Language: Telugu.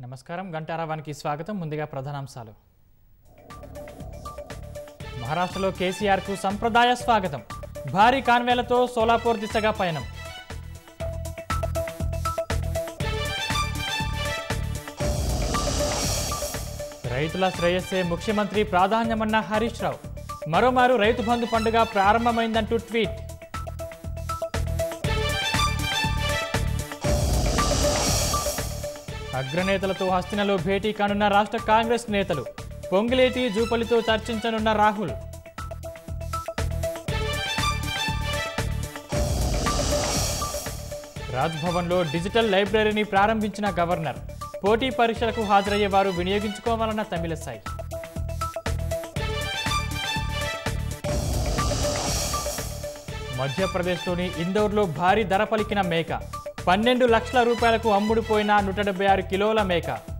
నమస్కారం గంటారావానికి స్వాగతం ముందుగా ప్రధానాంశాలు మహారాష్ట్రలో కేసీఆర్కు సంప్రదాయ స్వాగతం భారీ కాన్వేలతో సోలాపూర్ దిశగా పయనం రైతుల శ్రేయస్సే ముఖ్యమంత్రి ప్రాధాన్యమన్న హరీష్ రావు మరోమారు రైతు బంధు పండుగ ప్రారంభమైందంటూ ట్వీట్ అగ్రనేతలతో హస్తినలో భేటీ కానున్న రాష్ట్ర కాంగ్రెస్ నేతలు పొంగిలేటి జూపలితో చర్చించనున్న రాహుల్ రాజ్భవన్లో డిజిటల్ లైబ్రరీని ప్రారంభించిన గవర్నర్ పోటీ పరీక్షలకు హాజరయ్యే వారు వినియోగించుకోవాలన్న తమిళసాయి మధ్యప్రదేశ్లోని ఇందోర్లో భారీ ధర పలికిన మేక పన్నెండు లక్షల రూపాయలకు అమ్ముడుపోయిన నూట డెబ్బై ఆరు కిలోల మేక